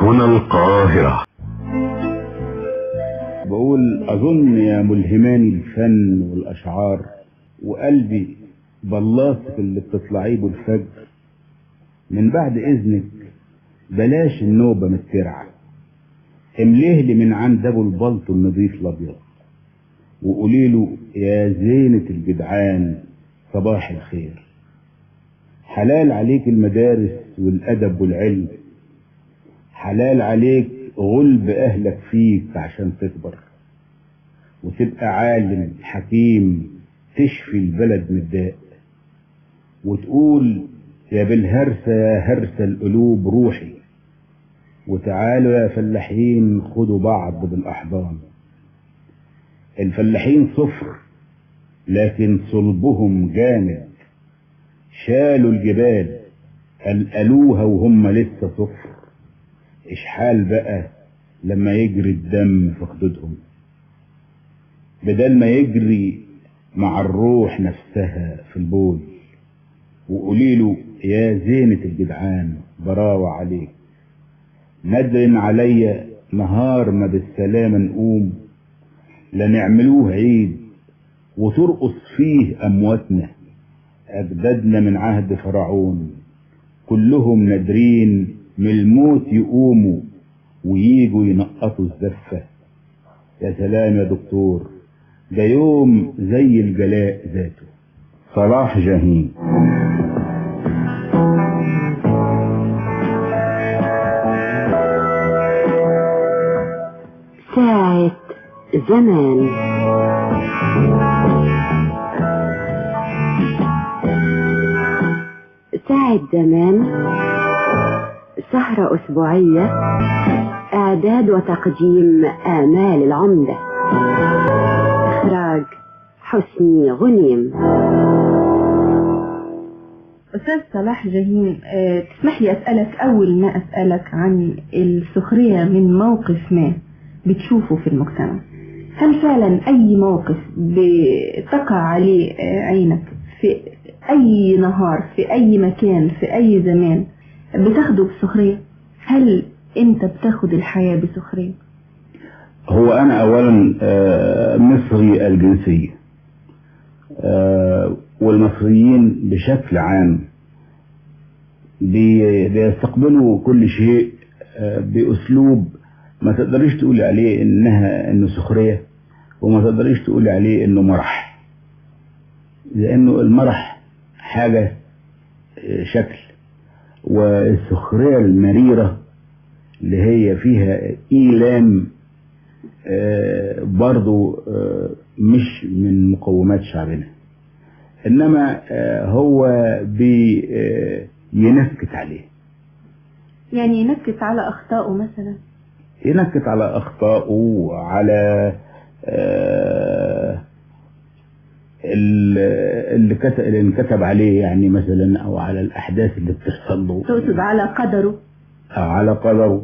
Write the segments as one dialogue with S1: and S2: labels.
S1: هنا القاهرة
S2: بقول أظن يا ملهماني الفن والأشعار وقلبي بلاصك اللي بتطلعيه بالفجر من بعد إذنك بلاش النوبة مترعة امليه لي من عند أبو البلط النظيف الأبيض وقولي له يا زينة الجدعان صباح الخير حلال عليك المدارس والأدب والعلم حلال عليك غلب أهلك فيك عشان تكبر وتبقى عالم حكيم تشفي البلد من الداء وتقول يا بالهرسة يا هرسة القلوب روحي وتعالوا يا فلاحين خدوا بعض بالأحضان الفلاحين صفر لكن صلبهم جامد شالوا الجبال قلقلوها وهم لسه صفر اشحال بقى لما يجري الدم في خدودهم بدل ما يجري مع الروح نفسها في البول وقولي له يا زينة الجدعان براوة عليك ندر عليا نهار ما بالسلامة نقوم لنعملوه عيد وترقص فيه أمواتنا أجدادنا من عهد فرعون كلهم نادرين من الموت يقوموا وييجوا ينقطوا الزفة يا سلام يا دكتور ده يوم زي الجلاء ذاته صلاح جاهين
S3: ساعة زمان ساعة زمان سهرة أسبوعية إعداد وتقديم آمال العمدة إخراج حسني غنيم
S4: أستاذ صلاح جاهين آه، تسمح لي أسألك أول ما أسألك عن السخرية من موقف ما بتشوفه في المجتمع هل فعلا أي موقف بتقع عليه آه، عينك في أي نهار في أي مكان في أي زمان بتاخده بسخرية هل أنت بتاخد الحياة بسخرية
S2: هو أنا أولا آه، مصري الجنسية آه، والمصريين بشكل عام بي- بيستقبلوا كل شيء آه، بأسلوب ما تقدريش تقولي عليه إنها إنه سخرية وما تقدريش تقولي عليه إنه مرح لأنه المرح حاجة آه، شكل والسخرية المريرة اللي هي فيها إيلام آه، برضو آه، مش من مقومات شعبنا إنما آه، هو بينكت عليه
S4: يعني ينكت على أخطائه مثلا
S2: ينكت على أخطائه وعلى آه، ال- اللي كتب اللي انكتب عليه يعني مثلا أو على الأحداث اللي بتحصل له
S4: تقصد على قدره
S2: أو على قدره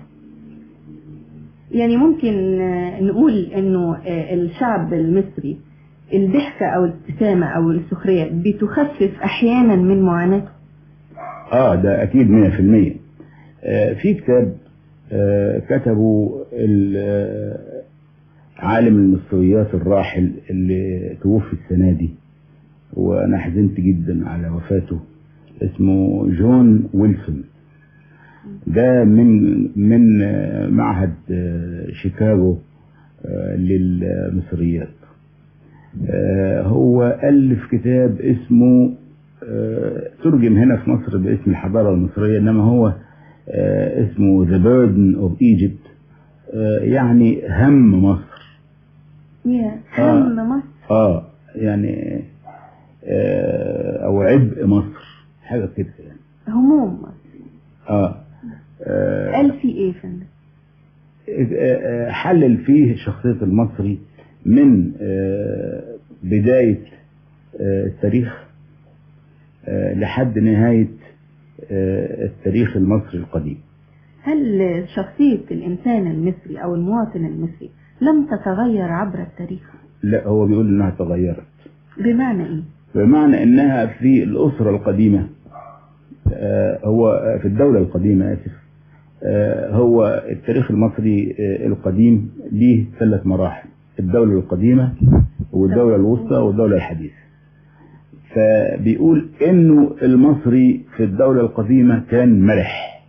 S4: يعني ممكن آه، نقول انه آه، الشعب المصري الضحكة او الابتسامة او السخرية بتخفف احيانا من معاناته
S2: اه ده اكيد 100% آه في كتاب آه كتبه ال- آه، عالم المصريات الراحل اللي توفي السنة دي وانا حزنت جدا على وفاته اسمه جون ويلسون ده من من آه، معهد آه، شيكاغو آه، للمصريات آه، هو ألف كتاب اسمه آه، ترجم هنا في مصر باسم الحضارة المصرية إنما هو آه، اسمه The Burden of Egypt آه، يعني هم مصر
S4: يا
S2: آه.
S4: هم مصر
S2: اه يعني آه، أو عبء مصر حاجة كده يعني
S4: هموم مصر
S2: اه آه،
S4: قال في ايه فندم
S2: آه، آه، حلل فيه شخصية المصري من آه، بداية آه، التاريخ آه، لحد نهاية آه، التاريخ المصري القديم
S4: هل شخصية الانسان المصري او المواطن المصري لم تتغير عبر التاريخ
S2: لا هو بيقول انها تغيرت
S4: بمعنى ايه
S2: بمعنى انها في الاسرة القديمة آه، هو في الدولة القديمة اسف آه، هو التاريخ المصري آه، القديم ليه ثلاث مراحل الدولة القديمة والدولة الوسطى والدولة الحديثة فبيقول انه المصري في الدولة القديمة كان مرح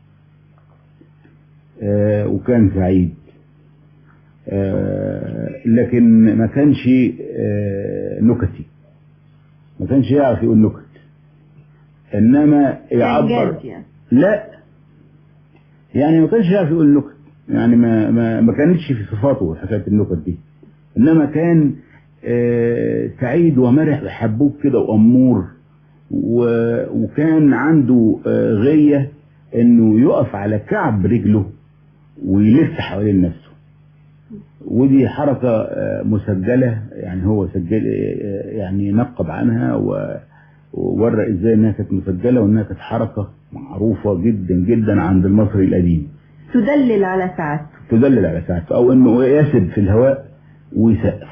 S2: آه، وكان سعيد آه، لكن ما كانش آه، نكتي ما كانش يعرف يقول نكت انما يعبر
S4: إنجاز يعني.
S2: لا يعني ما كانش يعرف يقول نكت يعني ما ما ما كانتش في صفاته حكايه النكت دي انما كان آه، سعيد ومرح وحبوب كده وامور و- وكان عنده آه، غيه انه يقف على كعب رجله ويلف حوالين نفسه ودي حركة آه، مسجلة يعني هو سجل آه، يعني نقب عنها و- وورى ازاي انها كانت مسجلة وانها كانت حركة معروفة جدا جدا عند المصري القديم
S4: تدلل على سعادته
S2: تدلل على ساعته او انه يسب في الهواء ويسقف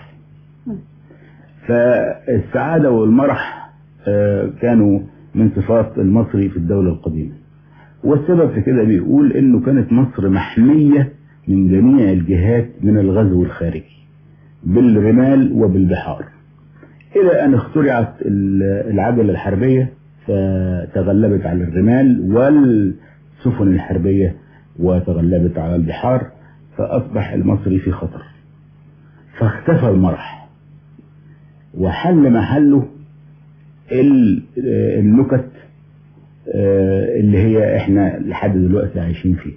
S2: فالسعادة والمرح آه، كانوا من صفات المصري في الدولة القديمة والسبب في كده بيقول انه كانت مصر محمية من جميع الجهات من الغزو الخارجي بالرمال وبالبحار الى ان اخترعت ال- العجلة الحربية فتغلبت على الرمال والسفن الحربية وتغلبت على البحار فاصبح المصري في خطر فاختفى المرح وحل محله ال- آه، النكت آه، اللي هي احنا لحد دلوقتي عايشين فيه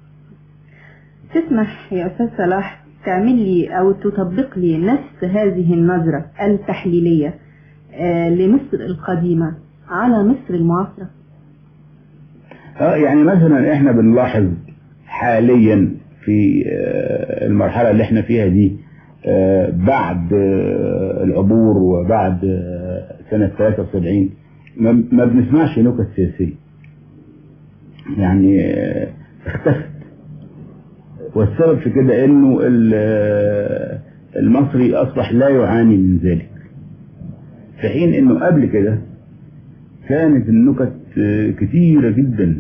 S4: تسمح يا أستاذ صلاح تعمل لي أو تطبق لي نفس هذه النظرة التحليلية آه، لمصر القديمة على مصر المعاصرة
S2: اه يعني مثلا احنا بنلاحظ حاليا في آه، المرحله اللي احنا فيها دي آه، بعد آه، العبور وبعد آه، سنه 73 ما ما بنسمعش نكت سياسيه يعني آه، اختفت والسبب في كده انه ال- آه، المصري اصبح لا يعاني من ذلك في حين انه قبل كده كانت النكت آه، كتيرة جدا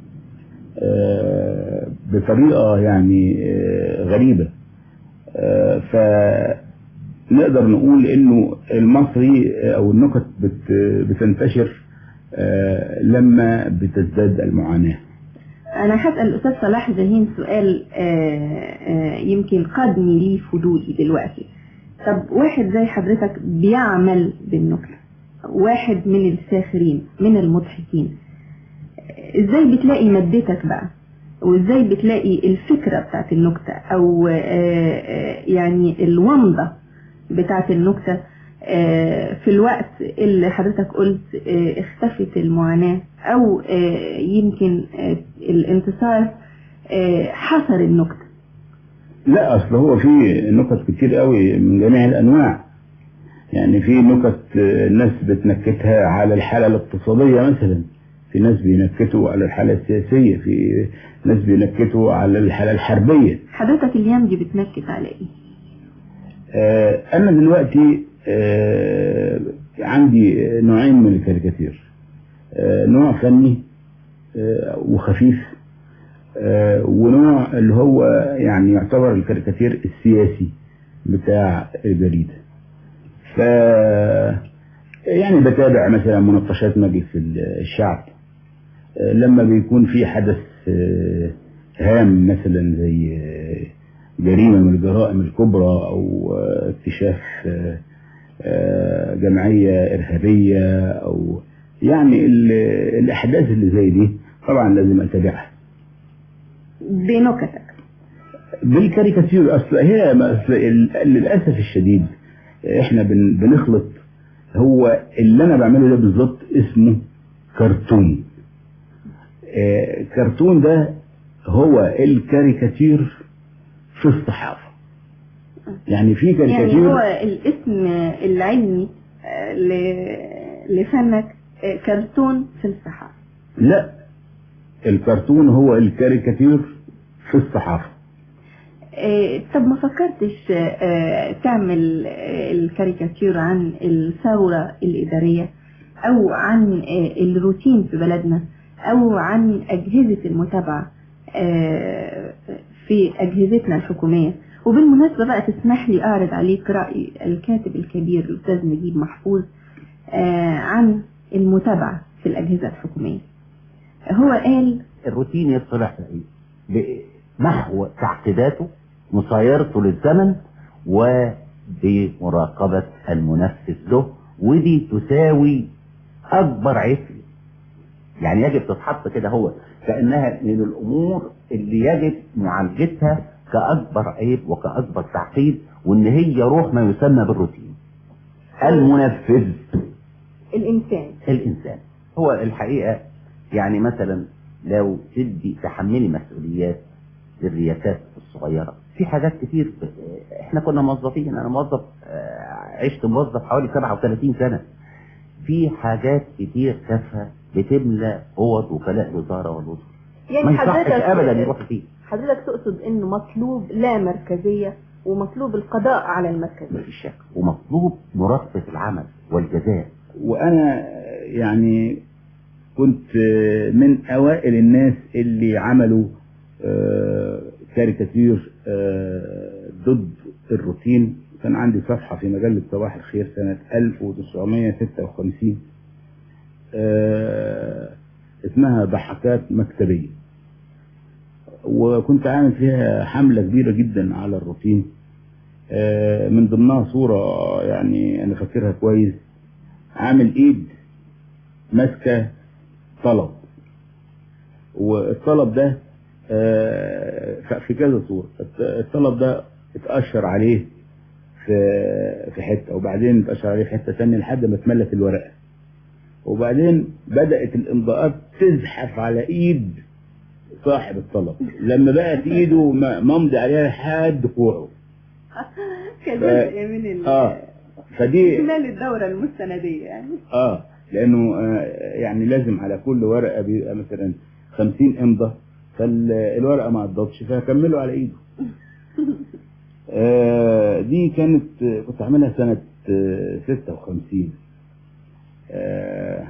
S2: آه، بطريقة يعني آه، غريبة آه، فنقدر نقول انه المصري آه، او النكت بت- بتنتشر آه، لما بتزداد المعاناة
S4: أنا هسأل الأستاذ صلاح جاهين سؤال آه، آه، يمكن قادني لي فضولي دلوقتي طب واحد زي حضرتك بيعمل بالنكتة واحد من الساخرين من المضحكين آه، ازاي بتلاقي مادتك بقى وازاي بتلاقي الفكرة بتاعت النكتة او آه، آه، يعني الومضة بتاعت النكتة آه، في الوقت اللي حضرتك قلت آه، اختفت المعاناة او آه، يمكن آه، الانتصار آه، حصر النكتة
S2: لا اصل هو في نكت كتير قوي من جميع الانواع يعني في نكت آه، الناس بتنكتها على الحالة الاقتصادية مثلا في ناس بينكتوا على الحالة السياسية في ناس بينكتوا على الحالة الحربية
S4: حضرتك اليوم دي بتنكت على ايه؟
S2: آه، انا دلوقتي آه، عندي نوعين من الكاريكاتير آه، نوع فني آه، وخفيف آه، ونوع اللي هو يعني يعتبر الكاريكاتير السياسي بتاع الجريدة ف يعني بتابع مثلا مناقشات مجلس الشعب آه، لما بيكون في حدث آه، هام مثلا زي آه، جريمة من الجرائم الكبرى أو آه، اكتشاف آه، آه، جمعية إرهابية أو يعني ال- الأحداث اللي زي دي طبعا لازم أتابعها
S4: بنكتك
S2: بالكاريكاتير أصل هي أصل ال- للأسف الشديد إحنا بن- بنخلط هو اللي أنا بعمله ده بالظبط اسمه كرتون آه، كرتون ده هو الكاريكاتير في الصحافة يعني في
S4: يعني
S2: كاريكاتير
S4: هو الاسم العلمي آه، ل- لفنك آه، كرتون في الصحافة
S2: لا الكرتون هو الكاريكاتير في الصحافة
S4: آه، طب ما فكرتش آه، تعمل آه، الكاريكاتير عن الثورة الإدارية أو عن آه، الروتين في بلدنا أو عن أجهزة المتابعة آه، في أجهزتنا الحكومية وبالمناسبة بقى تسمح لي أعرض عليك رأي الكاتب الكبير الأستاذ نجيب محفوظ آه، عن المتابعة في الأجهزة الحكومية هو قال
S1: الروتين يصلح بمحو تعقيداته مصايرته للزمن وبمراقبة المنفذ له ودي تساوي أكبر عفل يعني يجب تتحط كده هو كأنها من الأمور اللي يجب معالجتها كأكبر عيب وكأكبر تعقيد وإن هي روح ما يسمى بالروتين المنفذ
S4: الإنسان
S1: الإنسان هو الحقيقة يعني مثلا لو تدي تحملي مسؤوليات للرياسات الصغيرة في حاجات كتير احنا كنا موظفين انا موظف آه، عشت موظف حوالي 37 سنة في حاجات كتير تافهة بتملى اوض وكلاء الوزارة والوزراء ما
S4: يعني
S1: يصحش
S4: حضرتك
S1: ابدا يروح فيه
S4: حضرتك تقصد انه مطلوب لا مركزية ومطلوب القضاء على
S1: ما
S4: المركزية
S1: فيش شك ومطلوب مراقبة العمل والجزاء
S2: وانا يعني كنت من اوائل الناس اللي عملوا آه، كاريكاتير آه، ضد الروتين كان عندي صفحة في مجلة صباح الخير سنة 1956 آه، اسمها ضحكات مكتبية وكنت عامل فيها حملة كبيرة جدا على الروتين آه، من ضمنها صورة يعني أنا فاكرها كويس عامل إيد ماسكة طلب والطلب ده آه، ف- في كذا صورة الط- الطلب ده اتأشر عليه في في حتة وبعدين اتأشر عليه في حتة تانية لحد ما اتملت الورقة وبعدين بدأت الإمضاءات تزحف على إيد صاحب الطلب لما بقت إيده م- ممضي عليها لحد كوعه
S4: كجزء من ال-
S2: اه فدي
S4: خلال الدورة المستندية يعني
S2: اه لانه آه يعني لازم على كل ورقه بيبقى مثلا 50 امضه فالورقه ما عضتش فهكمله على ايده آه دي كانت آه، كنت عاملها سنه آه 56 آه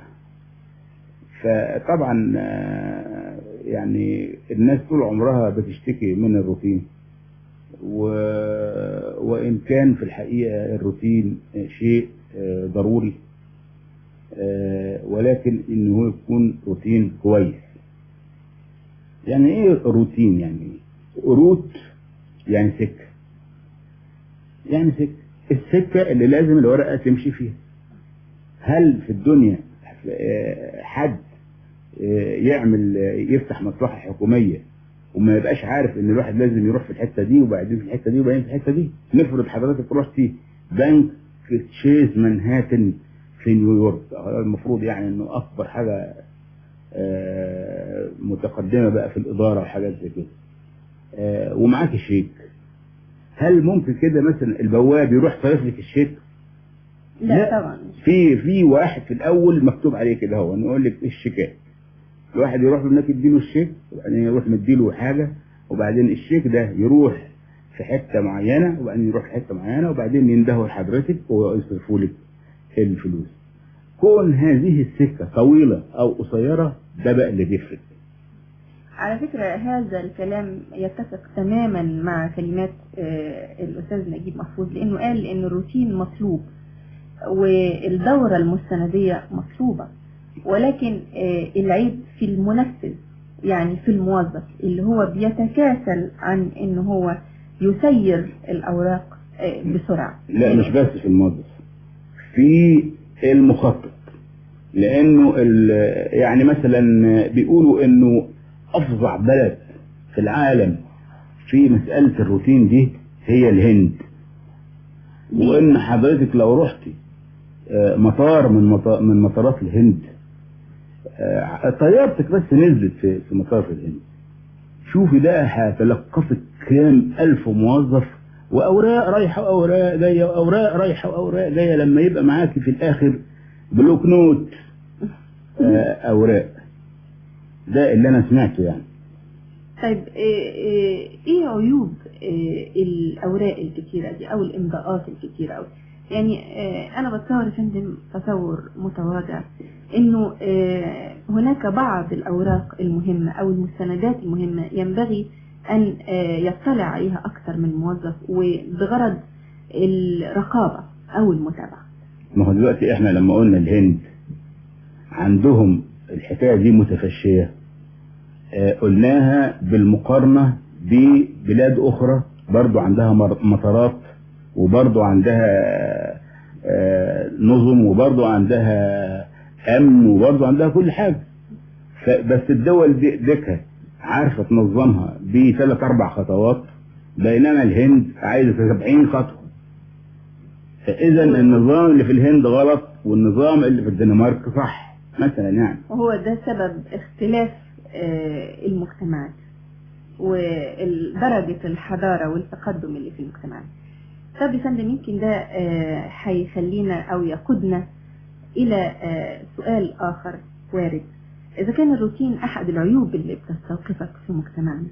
S2: فطبعا آه يعني الناس طول عمرها بتشتكي من الروتين و... وإن كان في الحقيقة الروتين شيء آه، ضروري آه، ولكن إن هو يكون روتين كويس يعني إيه روتين يعني روت يعني سكة يعني سكة السكة اللي لازم الورقة تمشي فيها هل في الدنيا آه، حد آه، يعمل آه، يفتح مصلحة حكومية وما يبقاش عارف ان الواحد لازم يروح في الحته دي وبعدين في الحته دي وبعدين في الحته دي نفرض حضرتك رحتي بنك تشيز مانهاتن في نيويورك المفروض يعني انه اكبر حاجه آه، متقدمه بقى في الاداره وحاجات زي كده آه، ومعاك الشيك هل ممكن كده مثلا البواب يروح صارف لك الشيك
S4: لا,
S2: لا.
S4: طبعا
S2: في في واحد في الاول مكتوب عليه كده هو انه يقول لك الشيكات الواحد يروح له هناك يديله الشيك وبعدين يروح مديله حاجه وبعدين الشيك ده يروح في حته معينه وبعدين يروح في حته معينه وبعدين يندهوا لحضرتك ويصرفوا لك الفلوس كون هذه السكه طويله او قصيره ده بقى اللي بيفرق
S4: على فكرة هذا الكلام يتفق تماما مع كلمات آه، الأستاذ نجيب محفوظ لأنه قال إن الروتين مطلوب والدورة المستندية مطلوبة ولكن آه، العيب في المنفذ يعني في الموظف اللي هو بيتكاسل عن إن هو يسير الأوراق آه، بسرعة
S2: لا مش بس في الموظف في المخطط لانه ال- يعني مثلا بيقولوا انه افظع بلد في العالم في مسألة الروتين دي هي الهند وان حضرتك لو رحتي آه، مطار من مطار من مطارات الهند آه، طيارتك بس نزلت في في مطار في الهند شوفي ده هتلقفك كام ألف موظف وأوراق رايحة وأوراق جاية وأوراق رايحة وأوراق جاية لما يبقى معاكي في الآخر بلوك نوت آه، أوراق ده اللي أنا سمعته يعني
S4: طيب آه، آه، ايه عيوب آه، الاوراق الكتيره دي او الامضاءات الكتيره أوي يعني آه، انا بتصور يا فندم تصور متواضع انه آه، هناك بعض الاوراق المهمة او المستندات المهمة ينبغي ان آه، يطلع عليها اكثر من موظف وبغرض الرقابة او المتابعة
S2: ما هو دلوقتي احنا لما قلنا الهند عندهم الحكايه دي متفشيه آه، قلناها بالمقارنه ببلاد اخرى برضو عندها مر- مطارات وبرضو عندها آه، نظم وبرضو عندها امن وبرضو عندها كل حاجه ف- بس الدول دي ديكها عارفه تنظمها بثلاث اربع خطوات بينما الهند عايزه 70 خطوه فاذا النظام اللي في الهند غلط والنظام اللي في الدنمارك صح مثلا يعني
S4: وهو ده سبب اختلاف آه، المجتمعات ودرجة الحضارة والتقدم اللي في المجتمعات طب يا فندم يمكن ده آه، هيخلينا أو يقودنا إلى آه، سؤال آخر وارد إذا كان الروتين أحد العيوب اللي بتستوقفك في مجتمعنا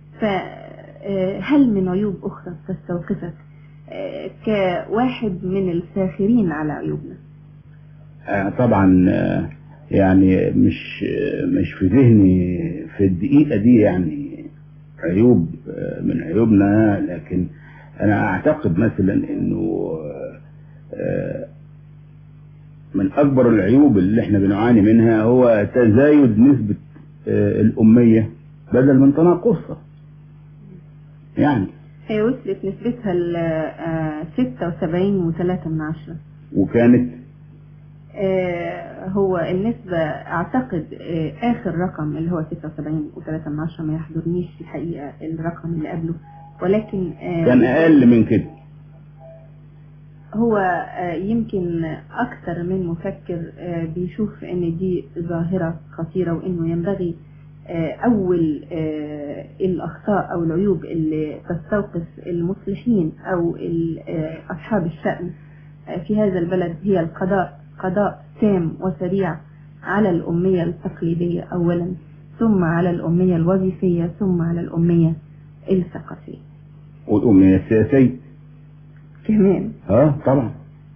S4: فهل من عيوب أخرى بتستوقفك آه، كواحد من الساخرين على عيوبنا
S2: آه، طبعا آه، يعني مش آه، مش في ذهني في الدقيقة دي يعني عيوب آه، من عيوبنا لكن أنا أعتقد مثلا إنه آه، آه، من أكبر العيوب اللي إحنا بنعاني منها هو تزايد نسبة آه، الأمية بدل من تناقصها يعني
S4: هي وصلت نسبتها ل 76 و3 من عشرة
S2: وكانت
S4: آه، هو النسبة أعتقد آه، آخر رقم اللي هو 76 و3 من عشرة ما يحضرنيش في الحقيقة الرقم اللي قبله ولكن آه،
S2: كان أقل من كده
S4: هو آه، يمكن أكثر من مفكر آه، بيشوف إن دي ظاهرة خطيرة وإنه ينبغي آه، أول آه، الأخطاء أو العيوب اللي تستوقف المصلحين أو ال- آه، أصحاب الشأن آه، في هذا البلد هي القضاء قضاء تام وسريع على الأمية التقليدية أولا ثم على الأمية الوظيفية ثم على الأمية الثقافية
S2: والأمية السياسية
S4: كمان
S2: اه طبعا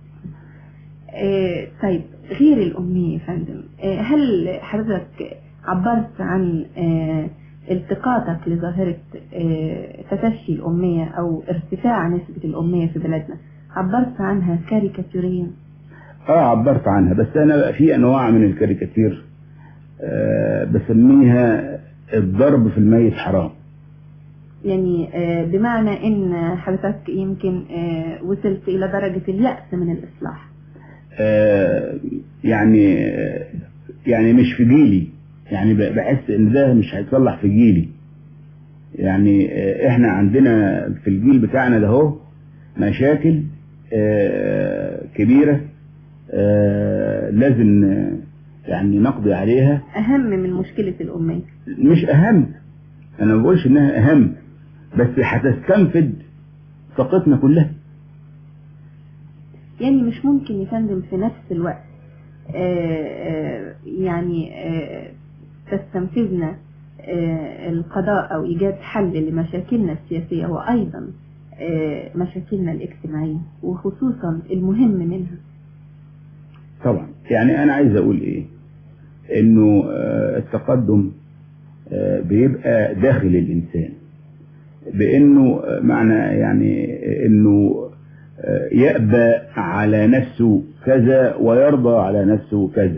S4: آه، طيب غير الأمية يا فندم آه، هل حضرتك عبرت عن آه، التقاطك لظاهرة آه، تفشي الأمية أو ارتفاع نسبة الأمية في بلدنا عبرت عنها كاريكاتوريا
S2: اه عبرت عنها بس انا بقى في انواع من الكاريكاتير آه بسميها الضرب في الميت حرام
S4: يعني آه، بمعنى ان حضرتك يمكن آه، وصلت الى درجة اليأس من الاصلاح
S2: آه يعني آه يعني مش في جيلي يعني ب- بحس ان ده مش هيتصلح في جيلي يعني آه احنا عندنا في الجيل بتاعنا ده اهو مشاكل آه كبيرة آه لازم آه، يعني نقضي عليها
S4: اهم من مشكلة الامية
S2: مش اهم انا ما بقولش انها اهم بس هتستنفد طاقتنا كلها
S4: يعني مش ممكن يا فندم في نفس الوقت آه، آه، يعني آه، تستنفذنا آه، القضاء او ايجاد حل لمشاكلنا السياسية وايضا آه، مشاكلنا الاجتماعية وخصوصا المهم منها
S2: طبعا يعني انا عايز اقول ايه انه آه، التقدم آه، بيبقى داخل الانسان بانه آه، معنى يعني انه آه، يأبى على نفسه كذا ويرضى على نفسه كذا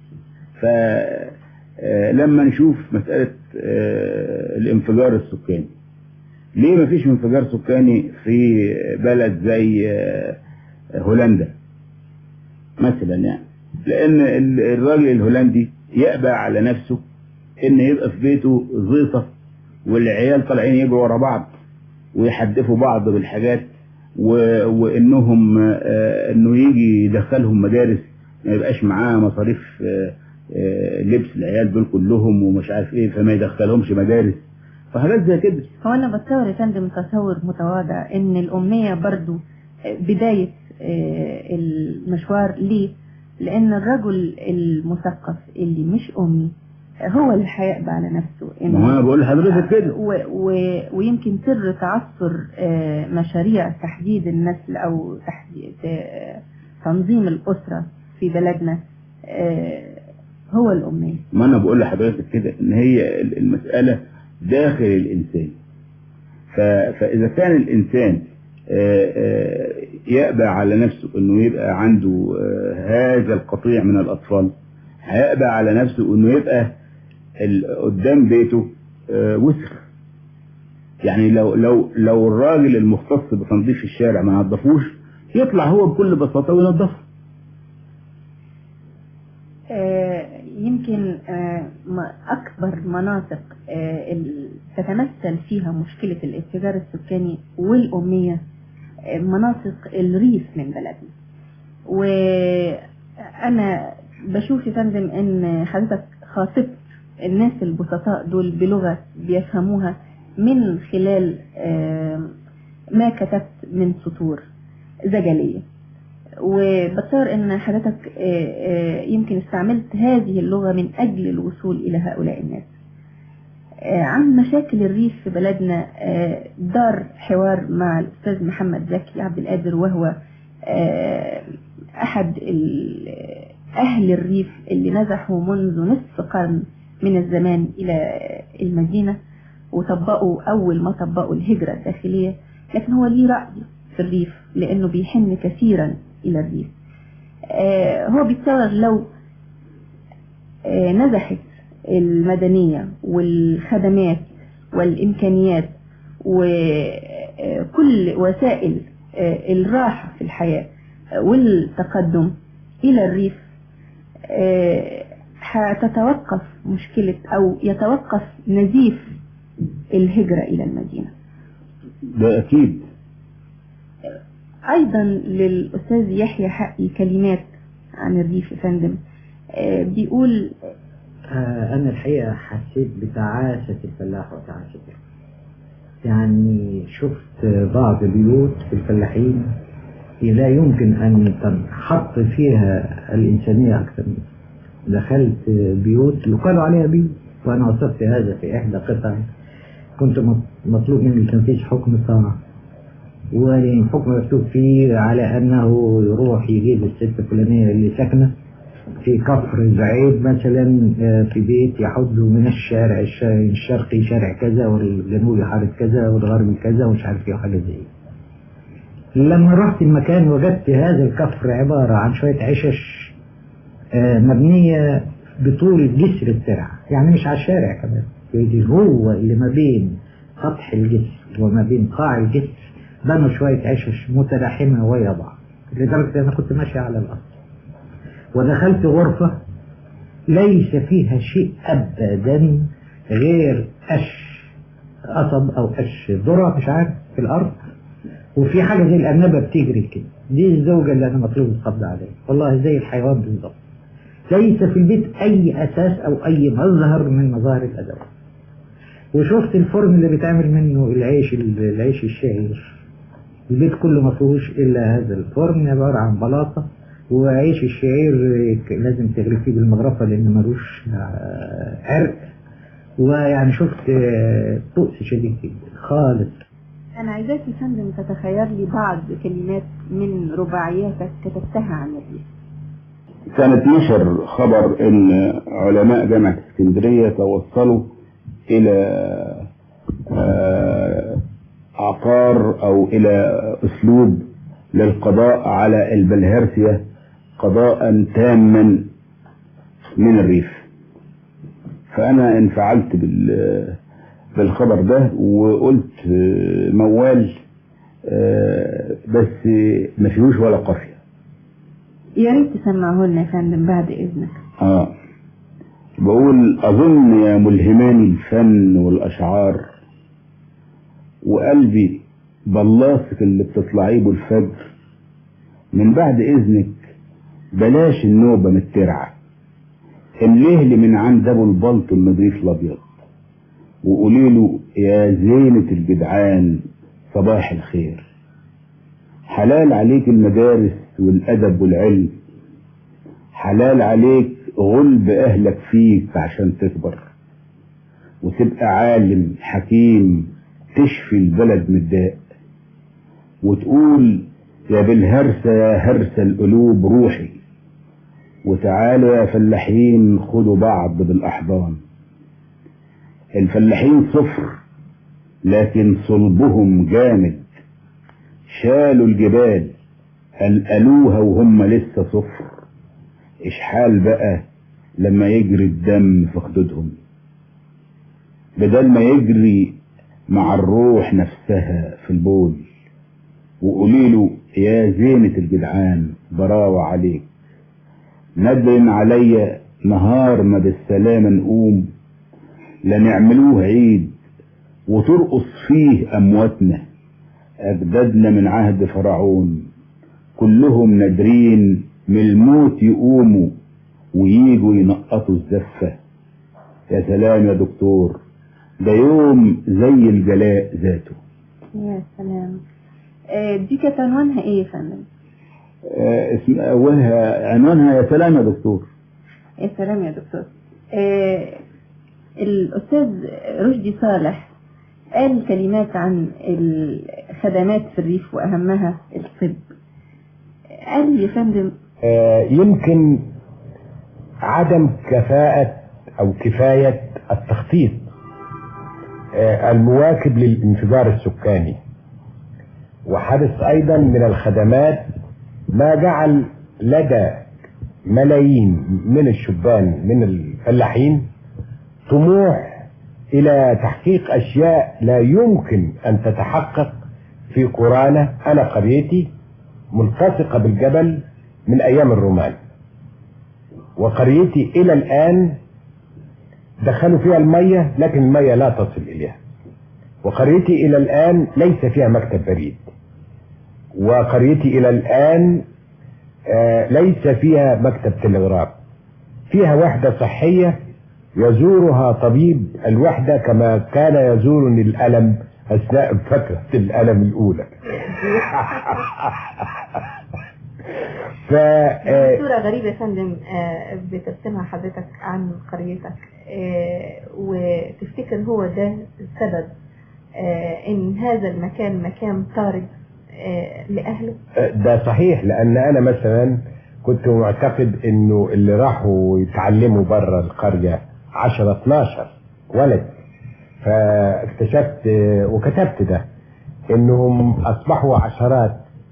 S2: فلما نشوف مسألة آه، الانفجار السكاني ليه ما فيش انفجار سكاني في بلد زي آه، هولندا مثلا يعني لان ال- الراجل الهولندي يأبى على نفسه ان يبقى في بيته زيطة والعيال طالعين يجروا ورا بعض ويحدفوا بعض بالحاجات و... وانهم آه، انه يجي يدخلهم مدارس ما يبقاش معاه مصاريف آه، آه، لبس العيال دول كلهم ومش عارف ايه فما يدخلهمش مدارس فحاجات زي كده
S4: هو انا بتصور يا فندم تصور متواضع ان الامية برضو بداية آه، المشوار ليه لان الرجل المثقف اللي مش امي هو اللي هيقبل على نفسه
S2: ما هو انا بقول لحضرتك كده
S4: و و ويمكن سر تعثر آه، مشاريع تحديد النسل او تحديد آه، تنظيم الاسره في بلدنا آه، هو الأمية
S2: ما انا بقول لحضرتك كده ان هي المسألة داخل الانسان ف- فاذا كان الانسان آه، آه، يأبى على نفسه انه يبقى عنده آه، هذا القطيع من الاطفال هيأبى على نفسه انه يبقى ال- قدام بيته آه، وسخ يعني لو لو لو الراجل المختص بتنظيف الشارع ما نظفوش يطلع هو بكل بساطة وينظفه
S4: آه، يمكن آه، ما- أكبر مناطق آه، ال- تتمثل فيها مشكلة الانفجار السكاني والأمية آه، مناطق الريف من بلدنا وأنا بشوف يا فندم إن حضرتك خاطبت الناس البسطاء دول بلغة بيفهموها من خلال آه، ما كتبت من سطور زجلية وبتصور ان حضرتك آه، آه، يمكن استعملت هذه اللغة من اجل الوصول الى هؤلاء الناس آه، عن مشاكل الريف في بلدنا آه، دار حوار مع الاستاذ محمد زكي عبد القادر وهو آه، احد ال- اهل الريف اللي نزحوا منذ نصف قرن من الزمان الى المدينة وطبقوا اول ما طبقوا الهجرة الداخلية لكن هو ليه رأي في الريف لانه بيحن كثيرا الى الريف آه، هو بيتصور لو آه، نزحت المدنية والخدمات والإمكانيات وكل وسائل آه، الراحة في الحياة آه، والتقدم إلى الريف آه، هتتوقف مشكلة أو يتوقف نزيف الهجرة إلى المدينة
S2: ده اكيد
S4: أيضا للأستاذ يحيى حقي كلمات عن الريف يا فندم آه، بيقول
S5: آه، أنا الحقيقة حسيت بتعاسة الفلاح وتعاسة الرجل. يعني شفت بعض بيوت في الفلاحين لا يمكن أن تنحط فيها الإنسانية أكثر منه دخلت بيوت يقال عليها بيوت وأنا وصفت هذا في إحدى قطع كنت مط- مطلوب مني تنفيذ حكم طاعة والحكم مكتوب فيه على أنه يروح يجيب الست الفلانية اللي ساكنة في كفر زعيد مثلا آه، في بيت يحد من الشارع الش- الشرقي شارع كذا والجنوبي حارة كذا والغربي كذا ومش عارف ايه وحاجة زي كده. لما رحت المكان وجدت هذا الكفر عبارة عن شوية عشش آه، مبنية بطول جسر الترعة يعني مش على الشارع كمان يعني هو اللي ما بين سطح الجسر وما بين قاع الجسر بنوا شوية عشش متلاحمة ويا بعض لدرجة أنا كنت ماشي على الأرض ودخلت غرفة ليس فيها شيء أبدا غير قش قصب أو قش ذرة مش عارف في الأرض وفي حاجة زي الأرنبة بتجري كده دي الزوجة اللي أنا مطلوب القبض عليها والله زي الحيوان بالظبط ليس في البيت أي أساس أو أي مظهر من مظاهر الأدوات وشفت الفرن اللي بيتعمل منه العيش العيش الشهير البيت كله ما فيهوش الا هذا الفرن عباره عن بلاطه وعيش الشعير ك- لازم تغلي فيه بالمغرفه لان ملوش آه، عرق ويعني شفت آه، بؤس شديد جدا خالص
S4: أنا عايزاك يا فندم تتخيل لي بعض كلمات من رباعياتك كتبتها عن الريف
S2: كانت نشر خبر ان علماء جامعة اسكندرية توصلوا الى آه، عقار او الى اسلوب للقضاء على البلهارسيا قضاء تاما من الريف فانا انفعلت بال بالخبر ده وقلت آه، موال آه، بس ما فيهوش ولا قافيه
S4: يا ريت تسمعه لنا يا فندم بعد إذنك
S2: اه بقول اظن يا ملهماني الفن والاشعار وقلبي بلاصك اللي بتطلعيه بالفجر من بعد اذنك بلاش النوبة من الترعة امليه لي من عند ابو البلط النظيف الابيض وقولي له يا زينة الجدعان صباح الخير حلال عليك المدارس والادب والعلم حلال عليك غلب اهلك فيك عشان تكبر وتبقى عالم حكيم تشفي البلد من الداء وتقول يا بالهرسة يا هرسة القلوب روحي وتعالوا يا فلاحين خدوا بعض بالأحضان الفلاحين صفر لكن صلبهم جامد شالوا الجبال قلقلوها وهم لسه صفر اشحال بقى لما يجري الدم في خدودهم بدل ما يجري مع الروح نفسها في البول وقولي له يا زينة الجدعان براوة عليك ندرن عليا نهار ما بالسلامة نقوم لنعملوه عيد وترقص فيه أمواتنا أجدادنا من عهد فرعون كلهم نادرين من الموت يقوموا وييجوا ينقطوا الزفة يا سلام يا دكتور ده يوم زي الجلاء ذاته
S4: يا سلام آه، دي كانت عنوانها ايه يا فندم؟
S2: آه، اسم أولها عنوانها يا سلام يا دكتور
S4: يا سلام يا دكتور آه، الأستاذ رشدي صالح قال كلمات عن الخدمات في الريف وأهمها الطب قال يا فندم
S6: آه، يمكن عدم كفاءة أو كفاية التخطيط آه، المواكب للانفجار السكاني وحدث أيضا من الخدمات ما جعل لدى ملايين من الشبان من الفلاحين طموح إلى تحقيق أشياء لا يمكن أن تتحقق في قرانا أنا قريتي ملتصقة بالجبل من أيام الرومان وقريتي إلى الآن دخلوا فيها المية لكن المية لا تصل إليها وقريتي إلى الآن ليس فيها مكتب بريد وقريتي إلى الآن آه، ليس فيها مكتب تلغراف فيها وحدة صحية يزورها طبيب الوحدة كما كان يزورني الألم أثناء فترة الألم الأولى ف آه،
S7: صورة غريبة يا فندم آه، بترسمها حضرتك عن قريتك آه، وتفتكر هو ده السبب آه، ان هذا المكان مكان طارد آه، لأهله
S6: ده صحيح لان انا مثلا كنت معتقد انه اللي راحوا يتعلموا بره القريه 10 12 ولد فاكتشفت وكتبت ده انهم اصبحوا عشرات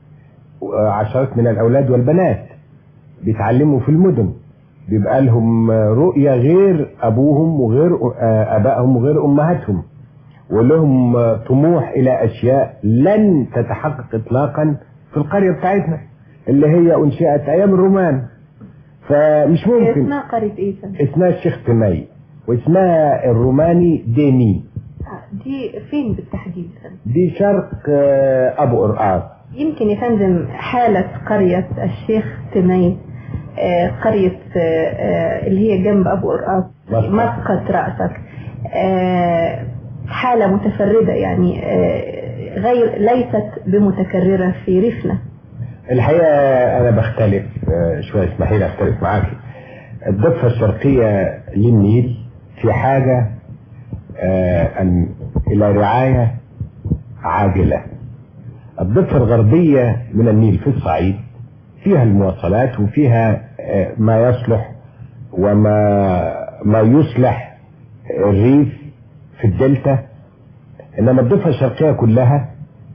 S6: عشرات من الاولاد والبنات بيتعلموا في المدن بيبقى لهم رؤيه غير ابوهم وغير ابائهم وغير امهاتهم ولهم طموح الى اشياء لن تتحقق اطلاقا في القريه بتاعتنا اللي هي انشئت ايام الرومان فمش ممكن
S7: اسمها قرية ايه يا فندم؟
S6: اسمها الشيخ تمي واسمها الروماني ديني
S7: آه، دي فين بالتحديد يا فندم؟
S6: دي شرق آه، ابو قرقاص
S7: يمكن يا فندم حالة قرية الشيخ تميم آه، قرية آه، آه، اللي هي جنب أبو قرقاص
S6: مسقط.
S7: مسقط رأسك آه، حالة متفردة يعني آه، غير ليست بمتكررة في ريفنا
S6: الحقيقه انا بختلف آه، شويه اسمحي لي اختلف معاكي الضفه الشرقيه للنيل في حاجه آه، أن الى رعايه عاجله الضفه الغربيه من النيل في الصعيد فيها المواصلات وفيها آه، ما يصلح وما ما يصلح الريف في الدلتا انما الضفه الشرقيه كلها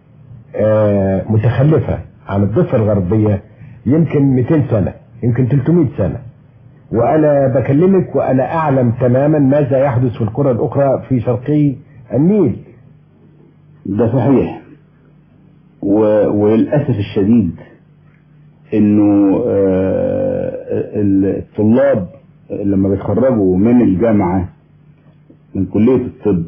S6: آه، متخلفه عن الضفه الغربيه يمكن 200 سنه يمكن 300 سنه وانا بكلمك وانا اعلم تماما ماذا يحدث في القرى الاخرى في شرقي النيل
S2: ده صحيح و... وللأسف الشديد انه آه، الطلاب لما بيتخرجوا من الجامعة من كلية الطب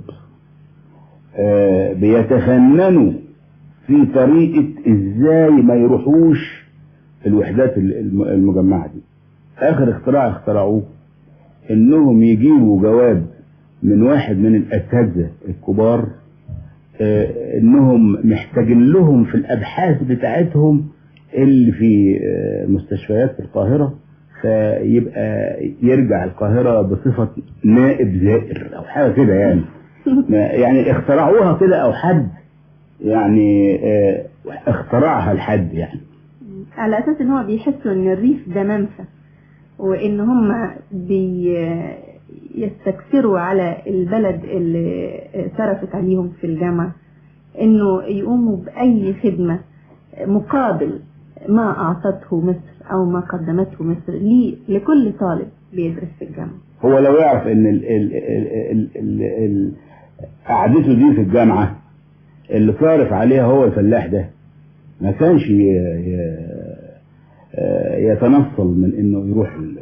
S2: آه، بيتفننوا في طريقة ازاي ما يروحوش الوحدات الم- المجمعة دي اخر اختراع اخترعوه انهم يجيبوا جواب من واحد من الاساتذة الكبار آه، انهم محتاجين لهم في الابحاث بتاعتهم اللي في آه، مستشفيات في القاهرة فيبقى يرجع القاهرة بصفة نائب زائر او حاجة كده يعني ما- يعني اخترعوها كده او حد يعني آه، اخترعها لحد يعني
S4: على اساس ان هو بيحسوا ان الريف ده منفى وان هم بيستكثروا على البلد اللي صرفت عليهم في الجامعة انه يقوموا باي خدمة مقابل ما اعطته مصر او ما قدمته مصر لي- لكل طالب بيدرس في الجامعة
S2: هو لو يعرف ان ال ال ال ال ال ال قعدته دي في الجامعة اللي صارف عليها هو الفلاح ده ما كانش ي- ي- يتنصل من انه يروح ال-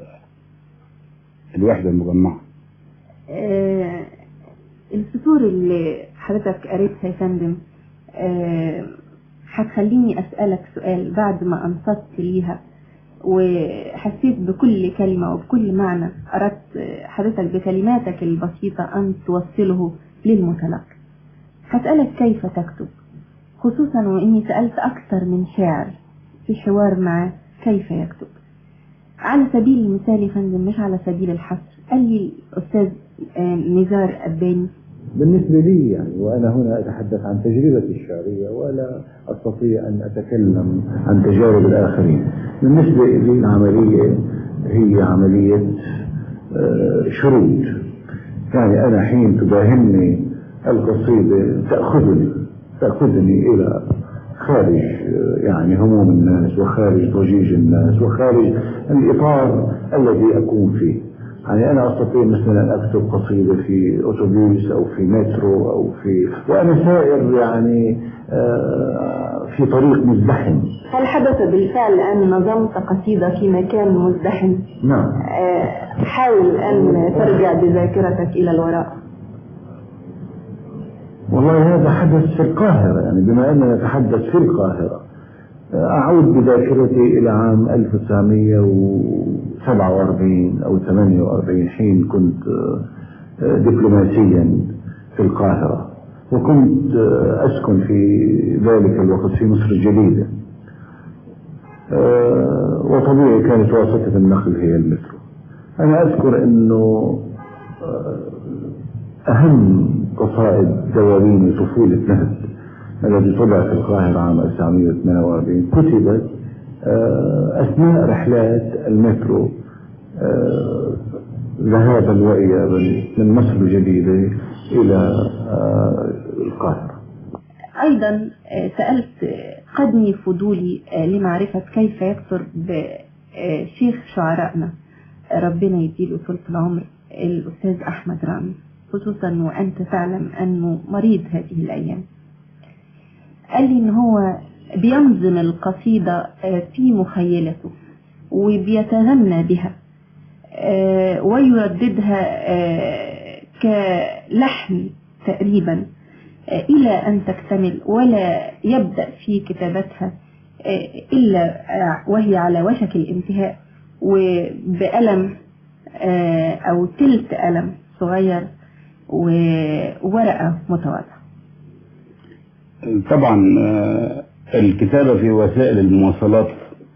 S2: الوحدة المجمعة
S4: آه، السطور اللي حضرتك قريتها يا فندم آه، هتخليني أسألك سؤال بعد ما أنصت ليها وحسيت بكل كلمة وبكل معنى أردت آه، حضرتك بكلماتك البسيطة أن توصله للمتلقي هسألك كيف تكتب خصوصا وإني سألت أكثر من شاعر في حوار معه كيف يكتب على سبيل المثال يا فندم مش على سبيل الحصر قال لي الأستاذ آه، نزار أباني
S8: بالنسبة لي يعني وأنا هنا أتحدث عن تجربتي الشعرية ولا أستطيع أن أتكلم عن تجارب الآخرين بالنسبة لي العملية هي عملية آه، شروط يعني أنا حين تداهمني القصيدة تأخذني تأخذني إلى خارج آه، يعني هموم الناس وخارج ضجيج الناس وخارج الإطار الذي أكون فيه يعني أنا أستطيع مثلا أن أكتب قصيدة في أتوبيس أو في مترو أو في وأنا سائر يعني آه، في طريق مزدحم
S4: هل حدث بالفعل أن نظمت قصيدة في مكان مزدحم
S8: نعم
S4: آه، حاول أن ترجع بذاكرتك إلى الوراء
S8: والله هذا حدث في القاهرة يعني بما أننا نتحدث في القاهرة أعود بذاكرتي إلى عام 1947 أو 48 حين كنت آه، آه، دبلوماسيا في القاهرة وكنت آه، أسكن في ذلك الوقت في مصر الجديدة آه، وطبيعي كانت واسطة النقل هي المترو أنا أذكر أنه آه، أهم قصائد دواوين طفولة نهد الذي طبع في القاهرة عام 1948 كتبت آه، أثناء رحلات المترو آه، ذهابا وإيابا من مصر الجديدة إلى آه، القاهرة
S4: أيضا آه، سألت آه، قدني فضولي آه، لمعرفة كيف يكتب بشيخ شعرائنا آه، ربنا يديله طولة العمر الأستاذ أحمد رامي خصوصا وأنت تعلم أنه مريض هذه الأيام قال لي إن هو بينظم القصيدة آه، في مخيلته وبيتغنى بها آه، ويرددها آه، كلحن تقريبا آه، إلى أن تكتمل ولا يبدأ في كتابتها آه، إلا آه، وهي على وشك الانتهاء وبألم آه، أو تلت ألم صغير وورقة متواضعة
S2: طبعا آه، الكتابة في وسائل المواصلات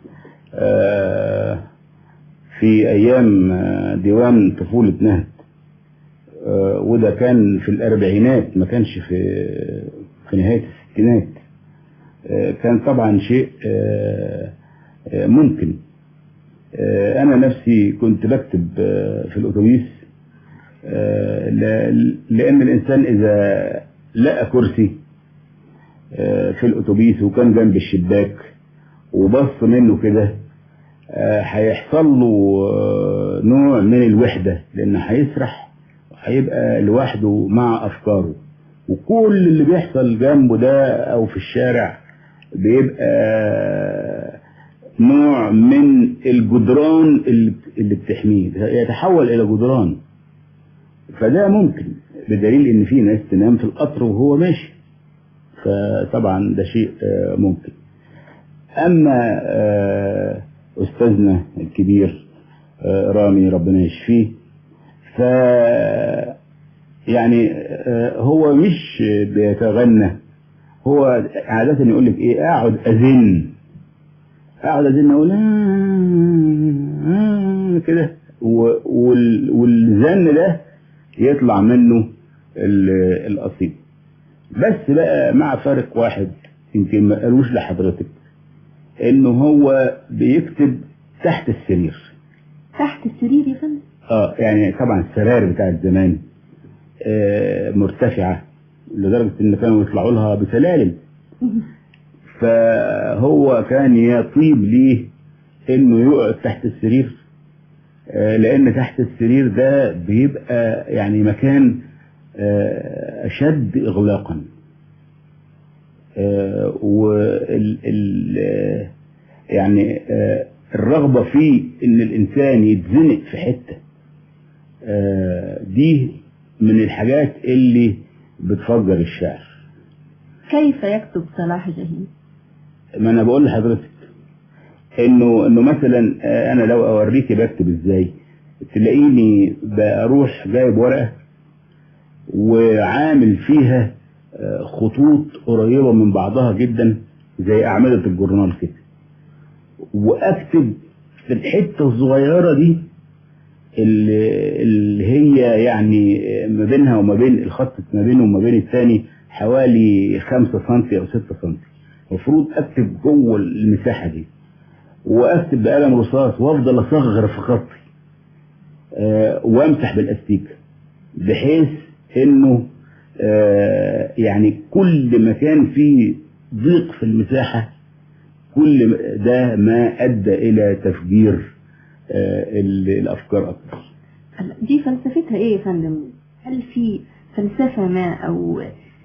S2: آه، في أيام آه، ديوان طفولة نهد آه، وده كان في الأربعينات ما كانش في في نهاية الستينات آه، كان طبعا شيء آه، آه، ممكن آه، أنا نفسي كنت بكتب آه، في الأتوبيس آه، ل- لأن الإنسان إذا لقى كرسي آه، في الأتوبيس وكان جنب الشباك وبص منه كده آه، هيحصل له آه، نوع من الوحدة لأن هيسرح وهيبقى لوحده مع أفكاره وكل اللي بيحصل جنبه ده أو في الشارع بيبقى نوع من الجدران اللي اللي بتحميه يتحول إلى جدران فده ممكن بدليل إن في ناس تنام في القطر وهو ماشي فطبعا ده شيء آه، ممكن أما آه، أستاذنا الكبير آه، رامي ربنا يشفيه ف يعني آه، هو مش بيتغنى هو عادة يقول لك ايه اقعد اذن اقعد اذن اقول آه، آه، كده و- وال- والزن ده يطلع منه ال- القصيد بس بقى مع فارق واحد يمكن ما قالوش لحضرتك انه هو بيكتب تحت السرير
S4: تحت السرير يا فندم
S2: اه يعني طبعا السراير بتاعت زمان آه مرتفعة لدرجة ان كانوا يطلعوا لها بسلالم فهو كان يطيب ليه انه يقعد تحت السرير آه لان تحت السرير ده بيبقى يعني مكان آه اشد اغلاقا آه وال ال آه يعني آه الرغبة في ان الانسان يتزنق في حتة آه دي من الحاجات اللي بتفجر الشعر
S4: كيف يكتب صلاح جاهين
S2: ما انا بقول لحضرتك انه انه مثلا آه، انا لو اوريكي بكتب ازاي تلاقيني بروح جايب ورقه وعامل فيها آه، خطوط قريبه من بعضها جدا زي اعمده الجورنال كده واكتب في الحته الصغيره دي اللي اللي هي يعني ما بينها وما بين الخط ما بينه وما بين الثاني حوالي 5 سم او 6 سم المفروض اكتب جوه المساحه دي واكتب بقلم رصاص وافضل اصغر في خطي آه، وامسح بالاستيكه بحيث انه آه، يعني كل ما كان فيه ضيق في المساحه كل ما- ده ما ادى الى تفجير آه، ال- الافكار اكتر
S4: هلا دي فلسفتها ايه يا فندم هل في فلسفة ما او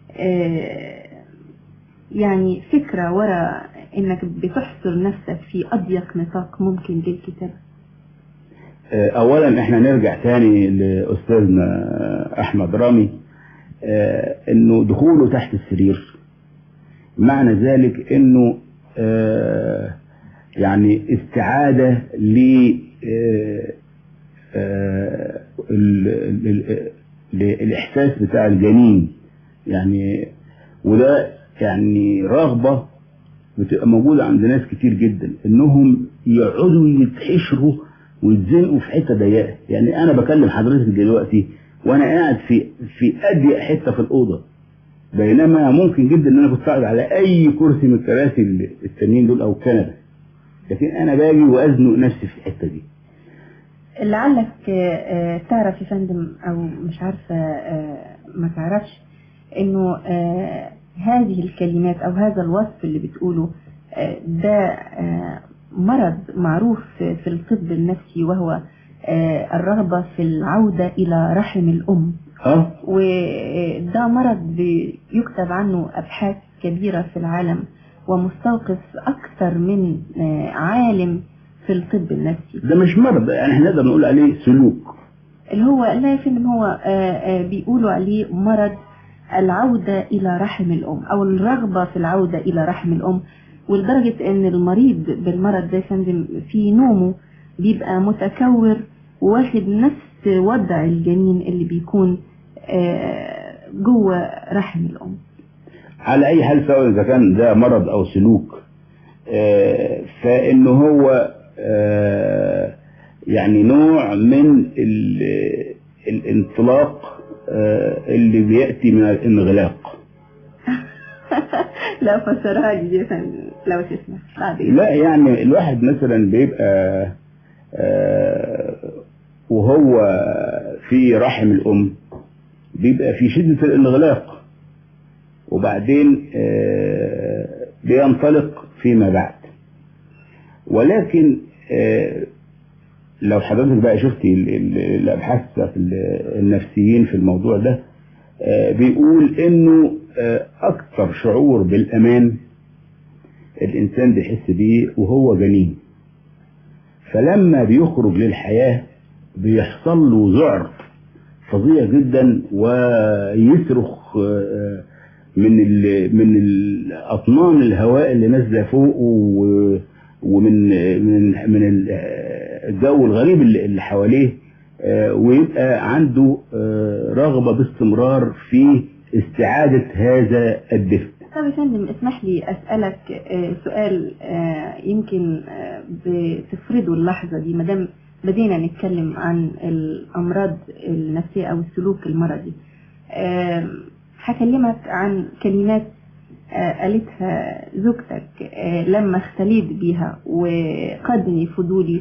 S4: آه يعني فكرة وراء انك بتحصر نفسك في اضيق نطاق ممكن للكتابة
S2: آه، اولا احنا نرجع تاني لاستاذنا احمد رامي آه، انه دخوله تحت السرير معنى ذلك انه آه، يعني استعادة ل آه، آه، ال- ال- ال- ال- الاحساس بتاع الجنين يعني وده يعني رغبة بتبقى موجودة عند ناس كتير جدا انهم يقعدوا يتحشروا ويتزنقوا في حتة ضيقة يعني انا بكلم حضرتك دلوقتي وانا قاعد في في اضيق حتة في الأوضة بينما ممكن جدا ان انا كنت قاعد على اي كرسي من الكراسي ال- التانيين دول او كنبة لكن انا باجي وازنق نفسي في الحتة دي
S4: لعلك آه، آه، تعرف يا فندم او مش عارفة آه، ما تعرفش انه آه، هذه الكلمات او هذا الوصف اللي بتقوله آه، ده آه، مرض معروف في في الطب النفسي وهو آه، الرغبة في العودة إلى رحم الأم
S2: اه
S4: وده مرض بيكتب عنه أبحاث كبيرة في العالم ومستوقف أكثر من آه، عالم في الطب النفسي
S2: ده مش مرض يعني احنا نقدر نقول عليه سلوك
S4: اللي هو لا يا فندم هو آه، آه، بيقولوا عليه مرض العودة إلى رحم الأم أو الرغبة في العودة إلى رحم الأم ولدرجة إن المريض بالمرض ده يا فندم في نومه بيبقى متكور واخد نفس وضع الجنين اللي بيكون آه، جوه رحم الأم
S2: على اي حال سواء اذا كان ده مرض او سلوك آه، فانه هو آه، يعني نوع من ال- الانطلاق آه، اللي بياتي من الانغلاق
S4: لا فسرها لي يا فندم لو تسمح بعد إذنك.
S2: لا يعني الواحد مثلا بيبقى آه، وهو في رحم الام بيبقى في شده الانغلاق وبعدين آه، بينطلق فيما بعد ولكن آه، لو حضرتك بقى شفتي ال- ال- الابحاث بتاعت ال- النفسيين في الموضوع ده آه، بيقول انه آه، اكثر شعور بالامان الانسان بيحس بيه وهو جنين فلما بيخرج للحياه بيحصل له ذعر فظيع جدا ويصرخ آه، من ال من ال- اطنان الهواء اللي نازله فوقه و- ومن من من ال- الجو الغريب اللي اللي حواليه آه، ويبقى عنده آه، رغبه باستمرار في استعاده هذا الدفء
S4: طب يا فندم اسمح لي أسألك آه، سؤال آه، يمكن آه، بتفرضه اللحظة دي مادام بدينا نتكلم عن الأمراض النفسية أو السلوك المرضي آه، هكلمك عن كلمات آه، قالتها زوجتك آه، لما اختليت بيها وقادني فضولي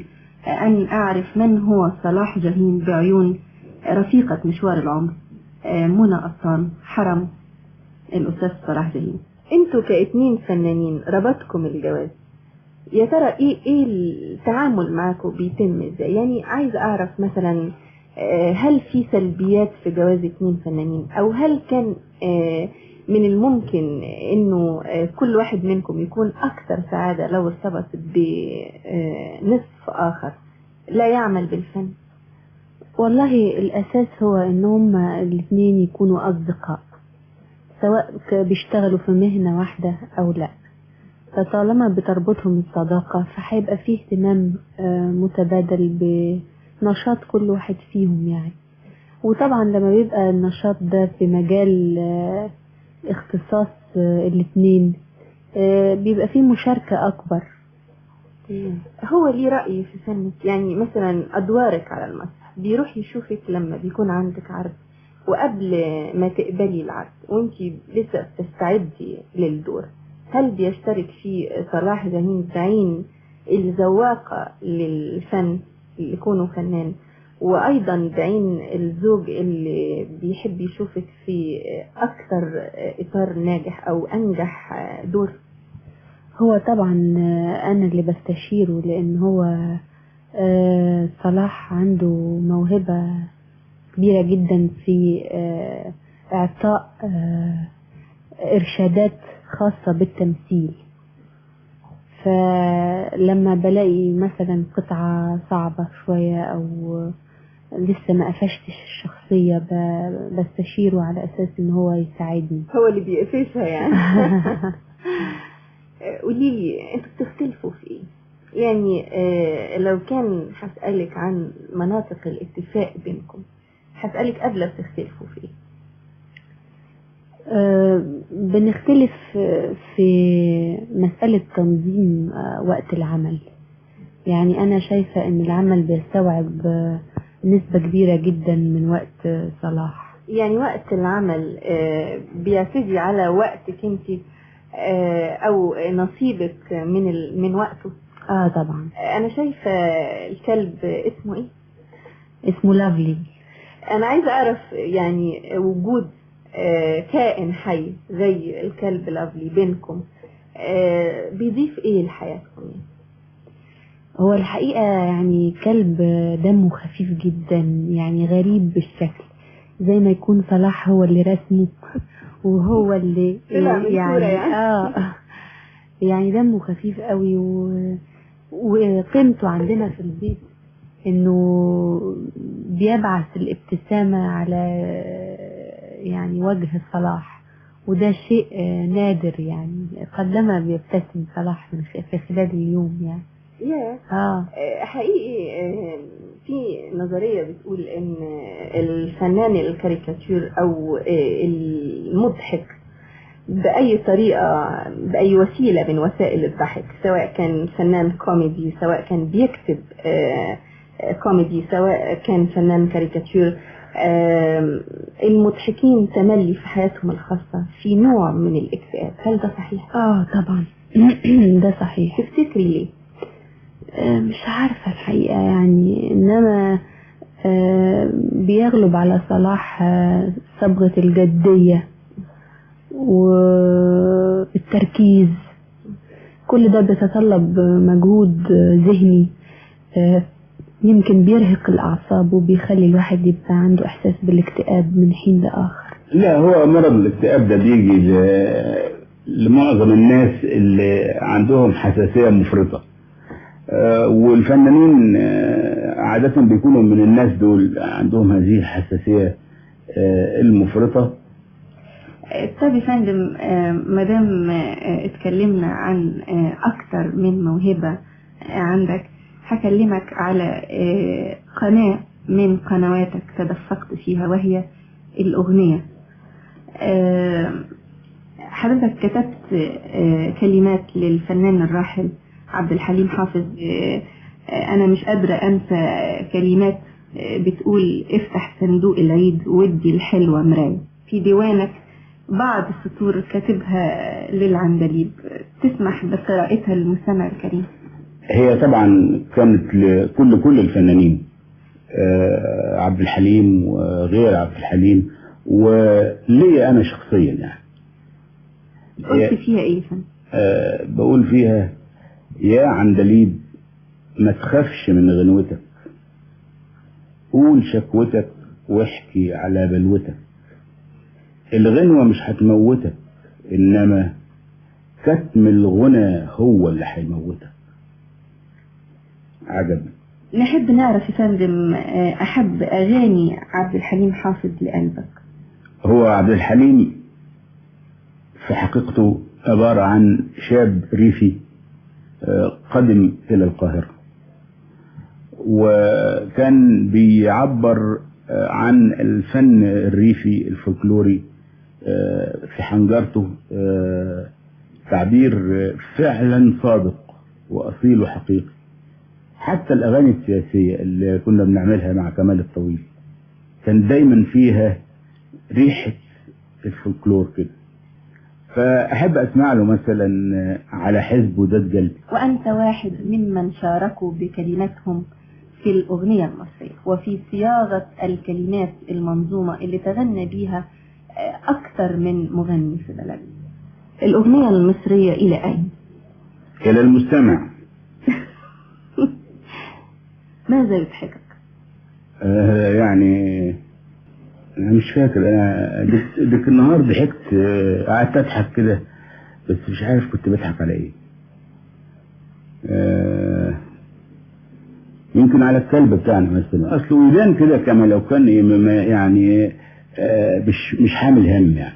S4: أن أعرف من هو صلاح جاهين بعيون رفيقة مشوار العمر آه، منى أصان حرم الأستاذ صلاح جاهين
S7: انتوا كاتنين فنانين ربطكم الجواز يا ترى ايه ايه التعامل معاكم بيتم ازاي يعني عايز اعرف مثلا آه، هل في سلبيات في جواز اتنين فنانين او هل كان آه، من الممكن انه آه، كل واحد منكم يكون اكثر سعادة لو ارتبط بنصف اخر لا يعمل بالفن
S3: والله الأساس هو إن هما الاتنين يكونوا أصدقاء سواء ك- بيشتغلوا في مهنة واحدة أو لا فطالما بتربطهم الصداقة فهيبقى فيه اهتمام آه، متبادل بنشاط كل واحد فيهم يعني وطبعا لما بيبقى النشاط ده في مجال آه، اختصاص آه، الاتنين آه، بيبقى فيه مشاركة أكبر
S7: هو ليه رأي في فنك يعني مثلا أدوارك على المسرح بيروح يشوفك لما بيكون عندك عرض وقبل ما تقبلي العرض وانت لسه بتستعدي للدور هل بيشترك فيه صلاح جاهين بعين الذواقة للفن اللي يكونوا فنان وأيضا بعين الزوج اللي بيحب يشوفك في أكثر إطار ناجح أو أنجح دور
S3: هو طبعا آه، انا اللي بستشيره لان هو آه، صلاح عنده موهبة كبيرة جدا في آه، اعطاء آه، ارشادات خاصة بالتمثيل فلما بلاقي مثلا قطعة صعبة شوية او لسه ما قفشتش الشخصية ب- بستشيره على اساس ان هو يساعدني
S7: هو اللي بيقفشها يعني قولي لي انتوا بتختلفوا في ايه يعني آه، لو كان هسألك عن مناطق الاتفاق بينكم هسألك قبل بتختلفوا في ايه
S3: آه، بنختلف في مسألة تنظيم آه، وقت العمل يعني أنا شايفة أن العمل بيستوعب آه، نسبة كبيرة جدا من وقت آه، صلاح
S7: يعني وقت العمل آه، بيعتدي على وقتك انت آه، او نصيبك من ال- من وقته
S3: آه طبعا
S7: انا شايفه الكلب اسمه ايه
S3: اسمه لافلي
S7: انا عايزه اعرف يعني وجود آه، كائن حي زي الكلب لافلي بينكم آه، بيضيف ايه لحياتكم يعني؟
S3: هو الحقيقة يعني كلب دمه خفيف جدا يعني غريب بالشكل زي ما يكون صلاح هو اللي رسمه وهو اللي
S7: طلع من صورة يعني.
S3: اه يعني دمه خفيف قوي و... وقيمته عندنا في البيت انه بيبعث الابتسامة على يعني وجه صلاح وده شيء آه، نادر يعني قلما بيبتسم صلاح من خ- في خلال اليوم يعني
S7: يا
S3: اه
S7: آه، حقيقي آه، في نظرية بتقول ان الفنان الكاريكاتير او آه، المضحك بأي طريقة بأي وسيلة من وسائل الضحك سواء كان فنان كوميدي سواء كان بيكتب آه، آه، كوميدي سواء كان فنان كاريكاتير آم، المضحكين تملي في حياتهم الخاصة في نوع من الاكتئاب هل ده صحيح؟
S3: اه طبعا ده صحيح
S7: تفتكري ليه؟
S3: آه، مش عارفة الحقيقة يعني إنما آه، بيغلب على صلاح آه، صبغة الجدية والتركيز كل ده بيتطلب مجهود آه، ذهني آه، يمكن بيرهق الأعصاب وبيخلي الواحد يبقى عنده إحساس بالاكتئاب من حين لآخر
S2: لا هو مرض الاكتئاب ده بيجي ل- لمعظم الناس اللي عندهم حساسية مفرطة آه، والفنانين آه، عادة بيكونوا من الناس دول عندهم هذه الحساسية آه، المفرطة
S4: طب يا فندم آه، مادام آه، اتكلمنا عن آه، أكتر من موهبة آه، عندك هكلمك على آه، قناة من قنواتك تدفقت فيها وهي الأغنية آه، حضرتك كتبت آه، كلمات للفنان الراحل عبد الحليم حافظ آه، آه، أنا مش قادرة أنسى كلمات آه، بتقول افتح صندوق العيد ودي الحلوة مراية في ديوانك بعض السطور كاتبها للعندليب تسمح بقراءتها للمستمع الكريم
S2: هي طبعا كانت لكل كل الفنانين آه، عبد الحليم وغير عبد الحليم وليا انا شخصيا يعني
S4: قلت فيها ايه يا فندم؟
S2: آه، بقول فيها يا عندليب ما تخافش من غنوتك قول شكوتك واحكي على بلوتك الغنوة مش هتموتك إنما كتم الغنى هو اللي هيموتك عجب
S4: نحب نعرف يا فندم آه، أحب أغاني عبد الحليم حافظ لقلبك
S2: هو عبد الحليم في حقيقته عبارة عن شاب ريفي آه، قدم إلى القاهرة وكان بيعبر آه، عن الفن الريفي الفولكلوري آه، في حنجرته آه، تعبير آه، فعلا صادق وأصيل وحقيقي حتى الأغاني السياسية اللي كنا بنعملها مع كمال الطويل كان دايما فيها ريحة الفولكلور كده فأحب أسمع له مثلا آه، على حزب وداد قلبي
S4: وأنت واحد ممن شاركوا بكلماتهم في الأغنية المصرية وفي صياغة الكلمات المنظومة اللي تغنى بيها آه، أكثر من مغني في بلدنا الأغنية المصرية إلى أين؟
S2: إلى المستمع
S4: ماذا يضحكك؟
S2: آه، يعني انا مش فاكر انا ديك, ديك النهار ضحكت آه، قعدت اضحك كده بس مش عارف كنت بضحك على ايه آه، يمكن على الكلب بتاعنا مثلا اصله يبان كده كما لو كان إيه، ما- ما- يعني آه، مش مش حامل هم يعني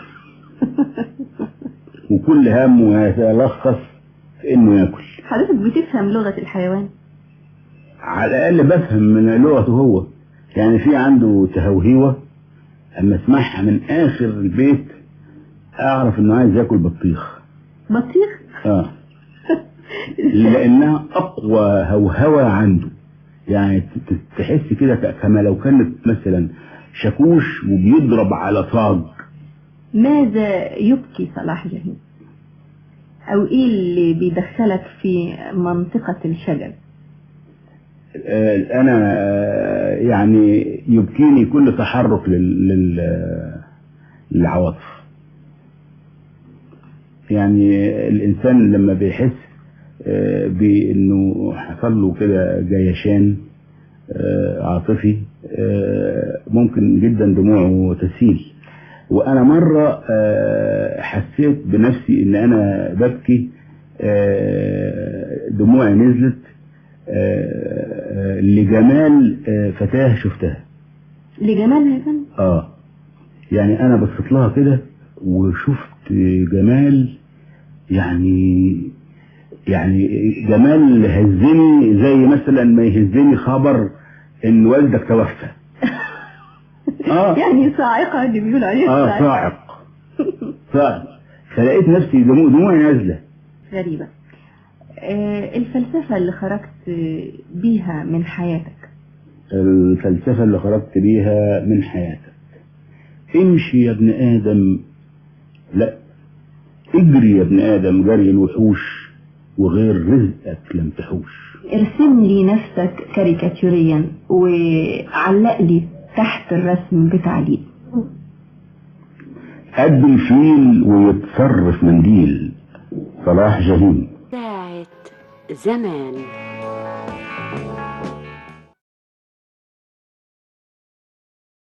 S2: وكل همه يتلخص في انه ياكل
S4: حضرتك بتفهم لغة الحيوان؟
S2: على الاقل بفهم من لغته هو يعني في عنده تهوهيوه اما اسمعها من اخر البيت اعرف انه عايز ياكل بطيخ
S4: بطيخ؟
S2: اه لانها اقوى هوهوه عنده يعني ت- ت- تحس كده ك- كما لو كانت مثلا شاكوش وبيضرب على صاج
S4: ماذا يبكي صلاح جاهين؟ أو إيه اللي بيدخلك في منطقة الشجر؟
S2: آه، انا آه، يعني يبكيني كل تحرك لل- لل- للعواطف يعني الانسان لما بيحس آه، بانه حصل له كده جيشان آه، عاطفي آه، ممكن جدا دموعه تسيل وانا مره آه، حسيت بنفسي ان انا ببكي آه، دموعي نزلت آه، آه، لجمال آه، فتاة شفتها
S4: لجمالها يا فندم؟
S2: اه يعني انا بصيت لها كده وشفت جمال يعني يعني جمال هزني زي مثلا ما يهزني خبر ان والدك توفى اه
S4: يعني صاعقة اللي بيقول عليها
S2: اه صاعق صاعق فلقيت نفسي دموع دموعي نازله
S4: غريبة آه، الفلسفة اللي خرجت بيها من حياتك
S2: الفلسفة اللي خرجت بيها من حياتك امشي يا ابن آدم لا اجري يا ابن آدم جري الوحوش وغير رزقك لم تحوش
S4: ارسم لي نفسك كاريكاتيريا وعلق لي تحت الرسم بتعليق
S2: قدم فيل ويتصرف منديل صلاح جاهين
S9: ساعة زمان